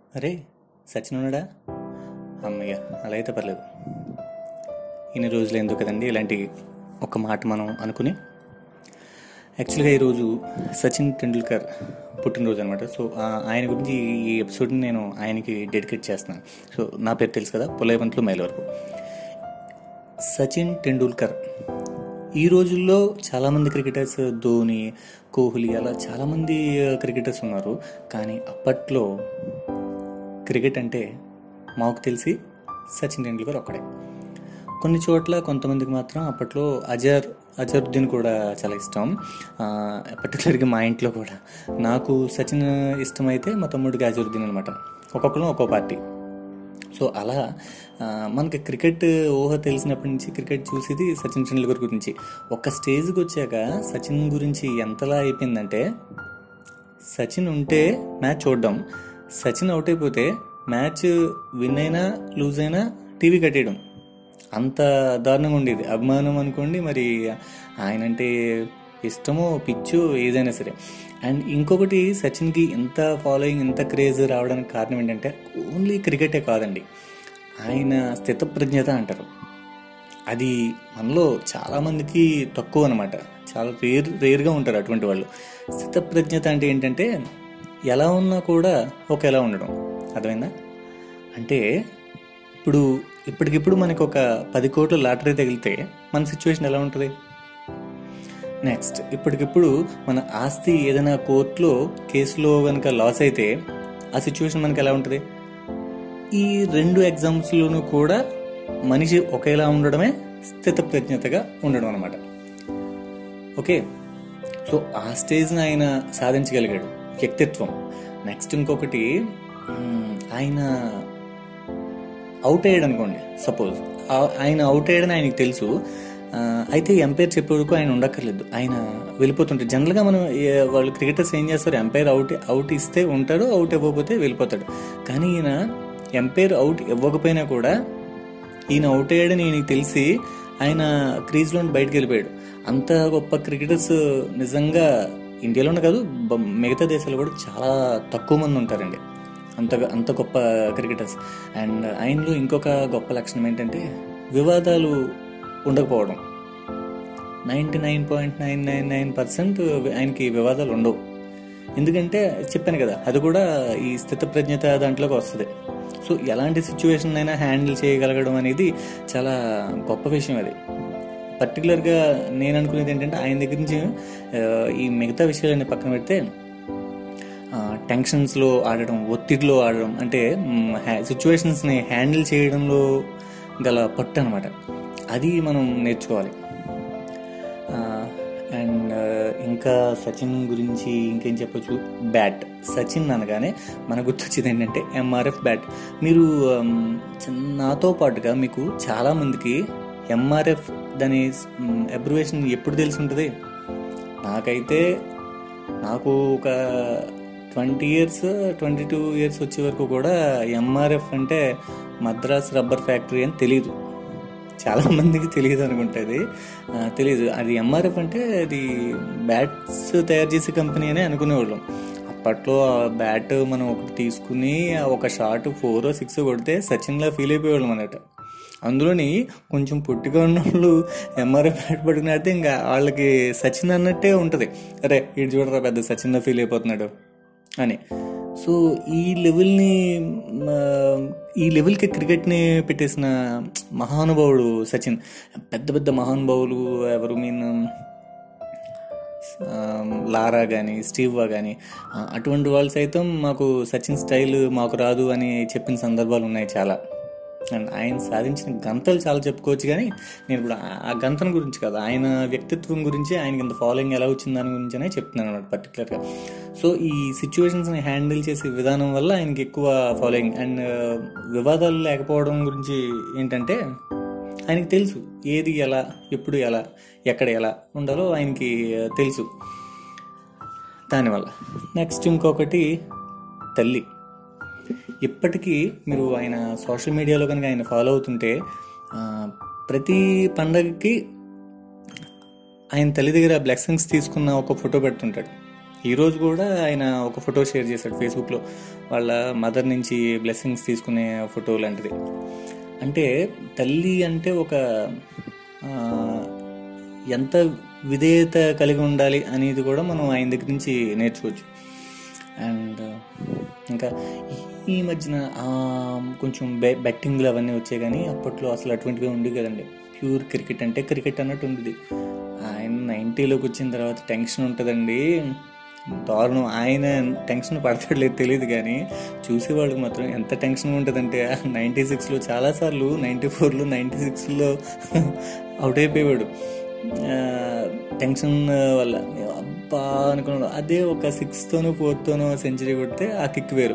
అరే సచిన్ ఉన్నాడా అమ్మయ్య అలా అయితే పర్లేదు ఇన్ని రోజులు ఎందుకు కదండి ఇలాంటి ఒక మాట మనం అనుకుని యాక్చువల్గా ఈరోజు సచిన్ టెండూల్కర్ పుట్టినరోజు అనమాట సో ఆ- ఆయన గురించి ఈ ఎపిసోడ్ని నేను ఆయనకి డెడికేట్ చేస్తున్నాను సో నా పేరు తెలుసు కదా పులయవంతులు మైల్ వరకు సచిన్ టెండూల్కర్ ఈ రోజుల్లో చాలామంది క్రికెటర్స్ ధోని కోహ్లీ అలా చాలామంది క్రికెటర్స్ ఉన్నారు కానీ అప్పట్లో క్రికెట్ అంటే మాకు తెలిసి సచిన్ టెండూల్కర్ ఒక్కడే కొన్ని చోట్ల కొంతమందికి మాత్రం అప్పట్లో అజర్ అజరుద్దీన్ కూడా చాలా ఇష్టం పర్టికులర్గా మా ఇంట్లో కూడా నాకు సచిన్ ఇష్టమైతే మా తమ్ముడికి అజరుద్దీన్ అనమాట ఒక్కొక్కరు ఒక్కో పార్టీ సో అలా ఆ, మనకి క్రికెట్ ఊహ తెలిసినప్పటి నుంచి క్రికెట్ చూసేది సచిన్ టెండూల్కర్ గురించి ఒక స్టేజ్కి వచ్చాక సచిన్ గురించి ఎంతలా అయిపోయిందంటే సచిన్ ఉంటే మ్యాచ్ చూడడం సచిన్ అవుట్ అయిపోతే మ్యాచ్ విన్ అయినా లూజ్ అయినా టీవీ కట్టేయడం అంత దారుణంగా ఉండేది అభిమానం అనుకోండి మరి ఆయన అంటే ఇష్టమో పిచ్చో ఏదైనా సరే అండ్ ఇంకొకటి సచిన్కి ఇంత ఫాలోయింగ్ ఇంత క్రేజ్ రావడానికి కారణం ఏంటంటే ఓన్లీ క్రికెటే కాదండి ఆయన స్థితప్రజ్ఞత అంటారు అది మనలో చాలామందికి తక్కువ అనమాట చాలా రేర్ రేర్గా ఉంటారు అటువంటి వాళ్ళు స్థితప్రజ్ఞత అంటే ఏంటంటే ఎలా ఉన్నా కూడా ఒకేలా ఉండడం అర్థమైందా అంటే ఇప్పుడు ఇప్పటికిప్పుడు మనకు ఒక పది కోట్ల లాటరీ తగిలితే మన సిచ్యువేషన్ ఎలా ఉంటుంది నెక్స్ట్ ఇప్పటికిప్పుడు మన ఆస్తి ఏదైనా కోర్టులో కేసులో కనుక లాస్ అయితే ఆ సిచ్యువేషన్ మనకి ఎలా ఉంటుంది ఈ రెండు ఎగ్జామ్స్లోనూ కూడా మనిషి ఒకేలా ఉండడమే స్థితప్రజ్ఞతగా ఉండడం అనమాట ఓకే సో ఆ స్టేజ్ని ఆయన సాధించగలిగాడు వ్యక్తిత్వం నెక్స్ట్ ఇంకొకటి మ్, ఆయన అవుట్ అయ్యాడు అనుకోండి సపోజ్ ఆయన అవుట్ అయ్యాడని ఆయనకి తెలుసు ఆ, అయితే ఎంపైర్ చెప్పే వరకు ఆయన ఉండక్కర్లేదు ఆయన వెళ్ళిపోతుంటాడు జనరల్గా మనం ఏ- వాళ్ళు క్రికెటర్స్ ఏం చేస్తారు ఎంపైర్ అవుట్ అవుట్ ఇస్తే ఉంటాడు అవుట్ ఇవ్వకపోతే వెళ్ళిపోతాడు కానీ ఈయన ఎంపైర్ అవుట్ ఇవ్వకపోయినా కూడా ఈయన అవుట్ అయ్యాడని ఈయనకి తెలిసి ఆయన క్రీజ్లో బయటకు వెళ్ళిపోయాడు అంత గొప్ప క్రికెటర్స్ నిజంగా ఇండియాలోనే కాదు బ- మిగతా దేశాలు కూడా చాలా తక్కువ మంది ఉంటారండి అంత అంత గొప్ప క్రికెటర్స్ అండ్ ఆయనలో ఇంకొక గొప్ప లక్షణం ఏంటంటే వివాదాలు ఉండకపోవడం ninety nine point nine nine nine percent ఆయనకి వివాదాలు ఉండవు ఎందుకంటే చెప్పాను కదా అది కూడా ఈ స్థితప్రజ్ఞత దాంట్లోకి వస్తుంది సో ఎలాంటి సిచ్యువేషన్ అయినా హ్యాండిల్ చేయగలగడం అనేది చాలా గొప్ప విషయం అది పర్టికులర్గా నేను అనుకునేది ఏంటంటే ఆయన దగ్గర నుంచి ఆ, ఈ మిగతా విషయాలన్నీ పక్కన పెడితే టెన్షన్స్లో ఆడడం ఒత్తిడిలో ఆడడం అంటే సిచ్యువేషన్స్ని హ్యాండిల్ చేయడంలో గల పట్టు అనమాట అది మనం నేర్చుకోవాలి అండ్ ఇంకా సచిన్ గురించి ఇంకేం చెప్పొచ్చు బ్యాట్ సచిన్ అనగానే మనకు గుర్తొచ్చేది ఏంటంటే ఎంఆర్ఎఫ్ బ్యాట్ మీరు um, చిన్న- నాతో పాటుగా మీకు చాలామందికి ఎంఆర్ఎఫ్ దాని అబ్రివేషన్ ఎప్పుడు తెలిసి ఉంటుంది నాకైతే నాకు ఒక twenty years twenty two years వచ్చే వరకు కూడా ఎంఆర్ఎఫ్ అంటే మద్రాస్ రబ్బర్ ఫ్యాక్టరీ అని తెలియదు చాలా మందికి తెలియదు అనుకుంటుంది తెలియదు అది ఎంఆర్ఎఫ్ అంటే అది బ్యాట్స్ తయారు చేసే కంపెనీ అని అనుకునేవాళ్ళం అప్పట్లో ఆ బ్యాట్ మనం ఒకటి తీసుకుని ఆ ఒక షాట్ ఫోర్ సిక్స్ కొడితే సచిన్లా ఫీల్ అయిపోయేవాళ్ళం అన్నట్టు అందులోని కొంచెం పొట్టిగా ఉన్న వాళ్ళు ఎంఆర్ఎఫ్ బ్యాట్ పట్టుకున్నట్టే ఇంకా వాళ్ళకి సచిన్ అన్నట్టే ఉంటుంది అరే ఇటు చూడరా పెద్ద సచిన్లా ఫీల్ అయిపోతున్నాడు అని సో ఈ లెవెల్ని మ, ఈ లెవెల్కి క్రికెట్ని పెట్టేసిన మహానుభావుడు సచిన్ పెద్ద పెద్ద మహానుభావులు ఎవరు మీన్ లారా కానీ స్టీవా కానీ అటువంటి వాళ్ళు సైతం మాకు సచిన్ స్టైల్ మాకు రాదు అని చెప్పిన సందర్భాలు ఉన్నాయి చాలా అండ్ ఆయన సాధించిన గంతలు చాలా చెప్పుకోవచ్చు కానీ నేను ఇప్పుడు ఆ- ఆ గంతను గురించి కాదు ఆయన వ్యక్తిత్వం గురించి ఆయనకి ఇంత ఫాలోయింగ్ ఎలా వచ్చింది దాని గురించనే చెప్తున్నాను అనమాట పర్టికులర్గా సో ఈ సిచ్యువేషన్స్ని హ్యాండిల్ చేసే విధానం వల్ల ఆయనకి ఎక్కువ ఫాలోయింగ్ అండ్ వివాదాలు లేకపోవడం గురించి ఏంటంటే ఆయనకి తెలుసు ఏది ఎలా ఎప్పుడు ఎలా ఎక్కడ ఎలా ఉండాలో ఆయనకి తెలుసు దానివల్ల నెక్స్ట్ ఇంకొకటి తల్లి ఇప్పటికీ మీరు ఆయన సోషల్ మీడియాలో కనుక ఆయన ఫాలో అవుతుంటే ఆ, ప్రతి పండగకి ఆయన తల్లి దగ్గర బ్లెస్సింగ్స్ తీసుకున్న ఒక ఫోటో పెడుతుంటాడు ఈరోజు కూడా ఆయన ఒక ఫోటో షేర్ చేశాడు ఫేస్బుక్లో వాళ్ళ మదర్ నుంచి బ్లెస్సింగ్స్ తీసుకునే ఫోటో లాంటిది అంటే తల్లి అంటే ఒక ఆ, ఎంత విధేయత కలిగి ఉండాలి అనేది కూడా మనం ఆయన దగ్గర నుంచి నేర్చుకోవచ్చు అండ్ ఇంకా ఈ- ఈ మధ్యన ఆ, కొంచెం బె బెట్టింగ్లు అవన్నీ వచ్చాయి కానీ అప్పట్లో అసలు అటువంటివి ఉండి కదండి ప్యూర్ క్రికెట్ అంటే క్రికెట్ అన్నట్టు ఉండేది ఆయన నైంటీలోకి వచ్చిన తర్వాత టెన్షన్ ఉంటుందండి దారుణం ఆయన టెన్షన్ పడతాడు లేదు తెలియదు కానీ చూసేవాళ్ళకి మాత్రం ఎంత టెన్షన్ ఉంటుందంటే నైంటీ సిక్స్లో చాలాసార్లు నైంటీ ఫోర్లో నైంటీ సిక్స్లో అవుట్ అయిపోయేవాడు ఆ, టెన్షన్ వల్ల అబ్బా అనుకున్నాడు అదే ఒక సిక్స్తోనో ఫోర్త్తోనో సెంచరీ కొడితే ఆ కిక్ వేరు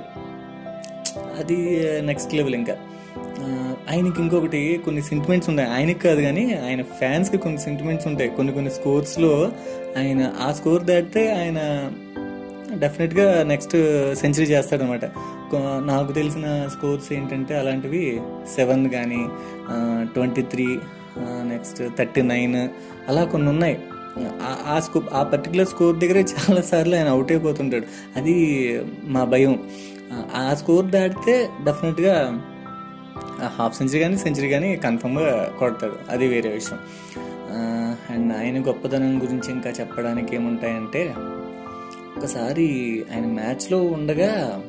అది నెక్స్ట్ లెవెల్ ఇంకా ఆ, ఆయనకి ఇంకొకటి కొన్ని సెంటిమెంట్స్ ఉంటాయి ఆయనకి కాదు కానీ ఆయన ఫ్యాన్స్కి కొన్ని సెంటిమెంట్స్ ఉంటాయి కొన్ని కొన్ని స్కోర్స్లో ఆయన ఆ స్కోర్ దాటితే ఆయన డెఫినెట్గా నెక్స్ట్ సెంచరీ చేస్తాడనమాట నాకు తెలిసిన స్కోర్స్ ఏంటంటే అలాంటివి సెవెన్ కానీ twenty three next thirty nine అలా కొన్ని ఉన్నాయి ఆ- ఆ స్కో ఆ పర్టికులర్ స్కోర్ దగ్గరే చాలా సార్లు ఆయన అవుట్ అయిపోతుంటాడు అది మా భయం ఆ- ఆ స్కోర్ దాటితే డెఫినెట్గా హాఫ్ సెంచరీ కానీ సెంచరీ కానీ కన్ఫర్మ్గా కొడతాడు అది వేరే విషయం అండ్ ఆయన గొప్పతనం గురించి ఇంకా చెప్పడానికి ఏముంటాయంటే ఒకసారి ఆయన మ్యాచ్లో ఉండగా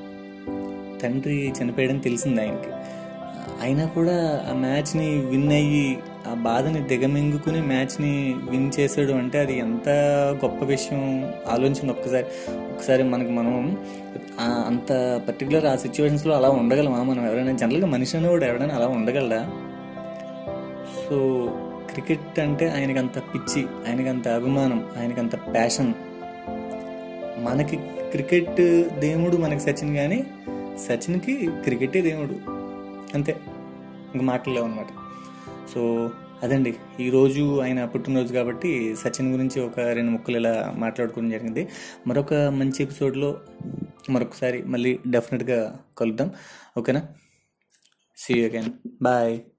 తండ్రి చనిపోయాడని తెలిసింది ఆయనకి ఆ, అయినా కూడా ఆ మ్యాచ్ని విన్ అయ్యి ఆ బాధని దిగమింగుకుని మ్యాచ్ని విన్ చేసాడు అంటే అది ఎంత గొప్ప విషయం ఆలోచించండి ఒక్కసారి ఒకసారి మనకు మనం ఆ అంత పర్టికులర్ ఆ సిచ్యువేషన్స్లో అలా ఉండగలమా మనం ఎవరైనా జనరల్గా మనిషి అనేవాడు ఎవరైనా అలా ఉండగలడా సో క్రికెట్ అంటే ఆయనకి అంత పిచ్చి ఆయనకి అంత అభిమానం ఆయనకి అంత ప్యాషన్ మనకి క్రికెట్ దేవుడు మనకి సచిన్ కానీ సచిన్కి క్రికెటే దేవుడు అంతే ఇంక మాటల్లో అనమాట సో అదండి ఈరోజు ఆయన పుట్టినరోజు కాబట్టి సచిన్ గురించి ఒక రెండు ముక్కలు ఇలా మాట్లాడుకోవడం జరిగింది మరొక మంచి ఎపిసోడ్లో మరొకసారి మళ్ళీ డెఫినెట్గా కలుద్దాం ఓకేనా సీ అగైన్ బాయ్